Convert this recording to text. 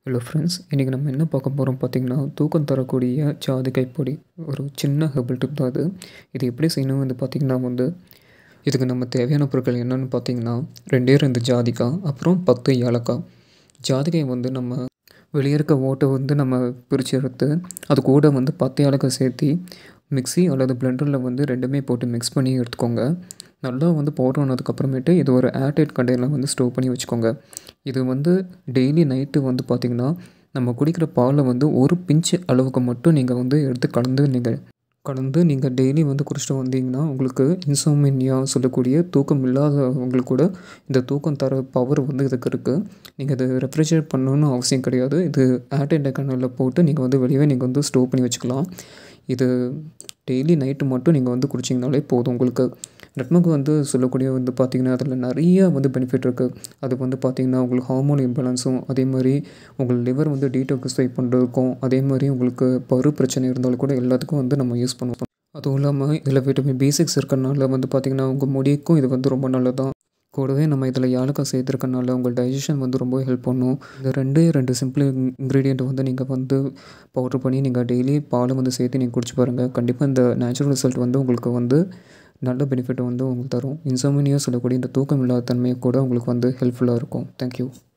hello friends இன்றைக்கி நம்ம என்ன பார்க்க போகிறோம் பார்த்திங்கன்னா தூக்கம் தரக்கூடிய ஜாதிக்காய் பொடி ஒரு சின்ன ஹெர்பல் டிப் தான் அது இது எப்படி செய்யணும் வந்து பார்த்திங்கன்னா வந்து இதுக்கு நம்ம தேவையான பொருட்கள் என்னென்னு பார்த்தீங்கன்னா ரெண்டே ரெண்டு ஜாதிக்காய் அப்புறம் பத்து ஏலக்காய் ஜாதிக்காய் வந்து நம்ம வெளியே இருக்க ஓட்டை வந்து நம்ம பிரித்து எடுத்து அது கூட வந்து பத்து ஏலக்காய் சேர்த்து மிக்ஸி அல்லது பிளெண்டரில் வந்து ரெண்டுமே போட்டு மிக்ஸ் பண்ணி எடுத்துக்கோங்க நல்லா வந்து பவுடர் ஆனதுக்கப்புறமேட்டு இது ஒரு ஏர்டைட் கண்டெய்னரில் வந்து ஸ்டோர் பண்ணி வச்சுக்கோங்க இது வந்து டெய்லி நைட்டு வந்து பார்த்திங்கன்னா நம்ம குடிக்கிற பாலில் வந்து ஒரு பிஞ்சு அளவுக்கு மட்டும் நீங்கள் வந்து எடுத்து கலந்து நீங்கள் கலந்து நீங்கள் டெய்லி வந்து குடிச்சிட்டு வந்தீங்கன்னா உங்களுக்கு இன்சோமினியா சொல்லக்கூடிய தூக்கம் இல்லாதவங்களுக்கு கூட இந்த தூக்கம் தர பவர் வந்து இதுக்கு இருக்குது நீங்கள் இது ரெஃப்ரிஜரேட் பண்ணணும்னு அவசியம் கிடையாது இது ஏர்டைட் கண்டெய்னரில் போட்டு நீங்கள் வந்து வெளியே நீங்கள் வந்து ஸ்டோர் பண்ணி வச்சுக்கலாம் இது டெய்லி நைட்டு மட்டும் நீங்கள் வந்து குடிச்சிங்கனாலே போதும் உங்களுக்கு நட்மக்கு வந்து சொல்லக்கூடிய வந்து பார்த்திங்கன்னா அதில் நிறைய வந்து பெனிஃபிட் இருக்குது அது வந்து பார்த்திங்கன்னா உங்களுக்கு ஹார்மோன் இம்பேலன்ஸும் அதே மாதிரி உங்கள் லிவர் வந்து டீடாக்ஸிஃபை பண்ணுறதுக்கும் அதே மாதிரி உங்களுக்கு பரு பிரச்சனை இருந்தாலும் கூட எல்லாத்துக்கும் வந்து நம்ம யூஸ் பண்ணுவோம் அதுவும் இல்லாமல் இதில் விட்டமின் பி சிக்ஸ் இருக்கிறனால வந்து பார்த்திங்கன்னா உங்கள் முடிக்கும் இது வந்து ரொம்ப நல்லதான் கூடவே நம்ம இதில் ஏலக்காய் சேர்த்துருக்கனால உங்கள் டைஜஷன் வந்து ரொம்ப ஹெல்ப் பண்ணும் இந்த ரெண்டு ரெண்டு சிம்பிள் இன்க்ரீடியண்ட் வந்து நீங்கள் வந்து பவுட்ரு பண்ணி நீங்கள் டெய்லி பாலை வந்து சேர்த்து நீங்கள் குடிச்சு பாருங்கள் கண்டிப்பாக இந்த நேச்சுரல் ரிசல்ட் வந்து உங்களுக்கு வந்து நல்ல பெனிஃபிட் வந்து உங்களுக்கு தரும் இன்சோமினியா சொல்லக்கூடிய இந்த தூக்கம் இல்லாத தன்மையை கூட உங்களுக்கு வந்து ஹெல்ப்ஃபுல்லாக இருக்கும் தேங்க்யூ